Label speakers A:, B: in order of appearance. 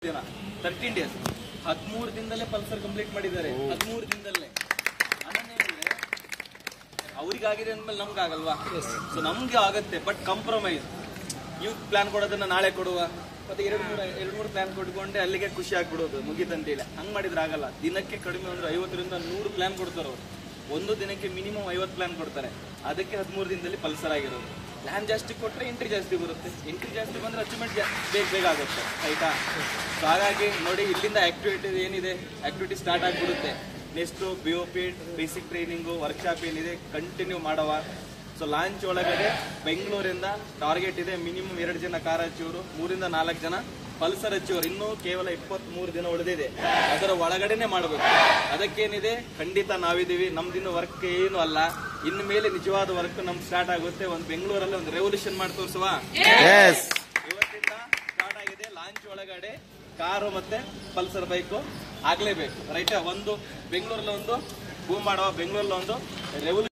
A: ದಿನ thirteen days ಹದಿಮೂರು ದಿನದಲ್ಲೇ ಪಲ್ಸರ್ ಕಂಪ್ಲೀಟ್ ಮಾಡಿದ್ದಾರೆ ಹದಿಮೂರು ದಿನದಲ್ಲೇ ಅನನ್ಯ ಹೇಳಿದ್ರೆ, ಅವ್ರಿಗಾಗಿದೆ ಅಂದ್ಮೇಲೆ ನಮ್ಗೆ ಆಗಲ್ವಾ ಸೊ ನಮ್ಗೆ ಆಗತ್ತೆ ಬಟ್ ಕಾಂಪ್ರಮೈಸ್ ಯೂತ್ ಪ್ಲಾನ್ ಕೊಡೋದನ್ನ ನಾಳೆ ಕೊಡುವ ಮತ್ತೆ ಎರಡು ಮೂರು ಎರಡು ಮೂರು ಪ್ಲಾನ್ ಕೊಟ್ಕೊಂಡೆ ಅಲ್ಲಿಗೆ ಖುಷಿ ಆಗ್ಬಿಡೋದು ಮುಗೀತಂತೇಳಿ ಹಂಗ್ ಮಾಡಿದ್ರೆ ಆಗಲ್ಲ ದಿನಕ್ಕೆ ಕಡಿಮೆ ಅಂದ್ರೆ ಐವತ್ತರಿಂದ ನೂರು ಪ್ಲಾನ್ ಕೊಡ್ತಾರೆ ಅವರು ಒಂದು ದಿನಕ್ಕೆ ಮಿನಿಮಮ್ ಐವತ್ತು ಪ್ಲಾನ್ ಕೊಡ್ತಾರೆ ಅದಕ್ಕೆ ಹದಿಮೂರು ದಿನದಲ್ಲಿ ಪಲ್ಸರ್ ಆಗಿರೋದು ಪ್ಲಾನ್ ಜಾಸ್ತಿ ಕೊಟ್ರೆ ಎಂಟ್ರಿ ಜಾಸ್ತಿ ಬರುತ್ತೆ ಎಂಟ್ರಿ ಜಾಸ್ತಿ ಬಂದ್ರೆ ಅಚೀವ್ಮೆಂಟ್ ಬೇಗ ಬೇಗ ಆಗುತ್ತೆ ಆಯ್ತಾ ಸೊ ಹಾಗಾಗಿ ನೋಡಿ ಇಲ್ಲಿಂದ ಆಕ್ಟಿವಿಟಿ ಏನಿದೆ ಆಕ್ಟಿವಿಟಿ ಸ್ಟಾರ್ಟ್ ಆಗಿಬಿಡುತ್ತೆ next B O P basic training workshop ಏನಿದೆ ಕಂಟಿನ್ಯೂ ಮಾಡವ ಸೊ ಲಾಂಚ್ ಒಳಗಡೆ ಬೆಂಗಳೂರಿಂದ ಟಾರ್ಗೆಟ್ ಇದೆ ಮಿನಿಮಮ್ ಎರಡು ಜನ ಕಾರ್ ಹಚ್ಚಿವರು ಮೂರಿಂದ ನಾಲ್ಕು ಜನ ಪಲ್ಸರ್ ಹಚ್ಚಿವರು ಇನ್ನೂ ಕೇವಲ ಇಪ್ಪತ್ತ್ ದಿನ ಉಳಿದಿದೆ ಅದರ ಒಳಗಡೆನೆ ಮಾಡಬೇಕು ಅದಕ್ಕೇನಿದೆ ಖಂಡಿತ ನಾವಿದ್ದೀವಿ ನಮ್ದಿನ್ನು ವರ್ಕ್ ಏನು ಅಲ್ಲ ಇನ್ನು ಮೇಲೆ ನಿಜವಾದ ವರ್ಕ್ ನಮ್ಗೆ ಸ್ಟಾರ್ಟ್ ಆಗುತ್ತೆ ಒಂದು ಬೆಂಗಳೂರಲ್ಲಿ ಒಂದು ರೆವಲ್ಯೂಷನ್ ಮಾಡಿ ತೋರಿಸುವ ಇವತ್ತಿಂದ ಸ್ಟಾರ್ಟ್ ಆಗಿದೆ ಲಾಂಚ್ ಒಳಗಡೆ ಕಾರು ಮತ್ತೆ ಪಲ್ಸರ್ ಬೈಕು ಆಗ್ಲೇಬೇಕು ರೈಟ್ ಒಂದು ಬೆಂಗಳೂರಲ್ಲಿ ಒಂದು ಬೂಮ್ ಮಾಡುವ ಬೆಂಗಳೂರಲ್ಲಿ ಒಂದು ರೆವಲ್ಯೂಷನ್